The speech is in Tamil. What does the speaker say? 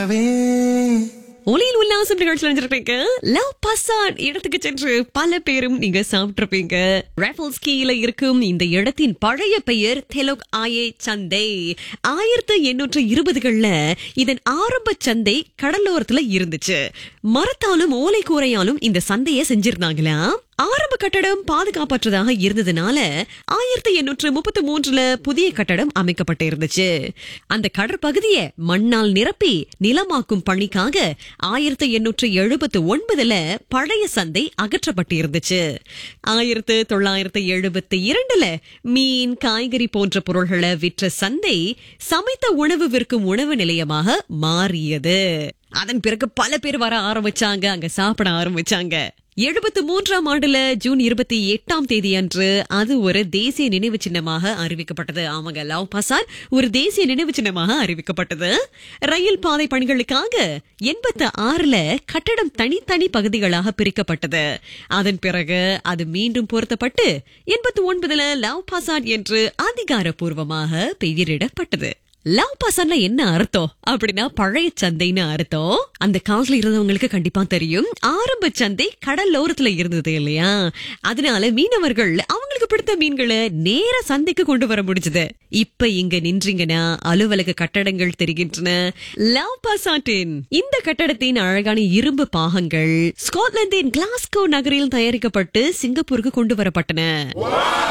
நிலவே ஒளியில் உல்லாசம் நிகழ்ச்சி நினைச்சிருப்பீங்க லவ் பசாட் இடத்துக்கு சென்று பல பேரும் நீங்க சாப்பிட்டிருப்பீங்க ரேஃபல்ஸ் கீழ இருக்கும் இந்த இடத்தின் பழைய பெயர் தெலுக் ஆயே சந்தை ஆயிரத்தி எண்ணூற்று இருபதுகள்ல இதன் ஆரம்ப சந்தை கடலோரத்துல இருந்துச்சு மரத்தாலும் ஓலை கூரையாலும் இந்த சந்தையை செஞ்சிருந்தாங்களா ஆரம்ப கட்டடம் பாதுகாப்பற்றதாக இருந்ததுனால ஆயிரத்தி எண்ணூற்று முப்பத்தி மூன்றுல புதிய கட்டடம் அமைக்கப்பட்டு இருந்துச்சு அந்த கடற்பகுதியை மண்ணால் நிரப்பி நிலமாக்கும் பணிக்காக ஆயிரத்தி எண்ணூற்று எழுபத்து ஒன்பதுல பழைய சந்தை அகற்றப்பட்டு இருந்துச்சு ஆயிரத்து தொள்ளாயிரத்து எழுபத்தி இரண்டுல மீன் காய்கறி போன்ற பொருள்களை விற்ற சந்தை சமைத்த உணவு விற்கும் உணவு நிலையமாக மாறியது அதன் பிறகு பல பேர் வர ஆரம்பிச்சாங்க அங்க சாப்பிட ஆரம்பிச்சாங்க எழுபத்து மூன்றாம் ஆண்டுல ஜூன் இருபத்தி எட்டாம் தேதி அன்று அது ஒரு தேசிய நினைவு சின்னமாக அறிவிக்கப்பட்டது ஆமாங்க லவ் பசார் ஒரு தேசிய நினைவு சின்னமாக அறிவிக்கப்பட்டது ரயில் பாதை பணிகளுக்காக எண்பத்து ஆறுல கட்டடம் தனித்தனி பகுதிகளாக பிரிக்கப்பட்டது அதன் பிறகு அது மீண்டும் பொருத்தப்பட்டு எண்பத்தி ஒன்பதுல லவ் பசார் என்று அதிகாரப்பூர்வமாக பெயரிடப்பட்டது லவ் பசன்ல என்ன அர்த்தம் அப்படின்னா பழைய சந்தைன்னு அர்த்தம் அந்த காலத்துல இருந்தவங்களுக்கு கண்டிப்பா தெரியும் ஆரம்ப சந்தை கடலோரத்துல இருந்தது இல்லையா அதனால மீனவர்கள் அவங்களுக்கு பிடித்த மீன்களை நேர சந்தைக்கு கொண்டு வர முடிஞ்சது இப்ப இங்க நின்றீங்கன்னா அலுவலக கட்டடங்கள் தெரிகின்றன லவ் பசாட்டின் இந்த கட்டடத்தின் அழகான இரும்பு பாகங்கள் ஸ்காட்லாந்தின் கிளாஸ்கோ நகரில் தயாரிக்கப்பட்டு சிங்கப்பூருக்கு கொண்டு வரப்பட்டன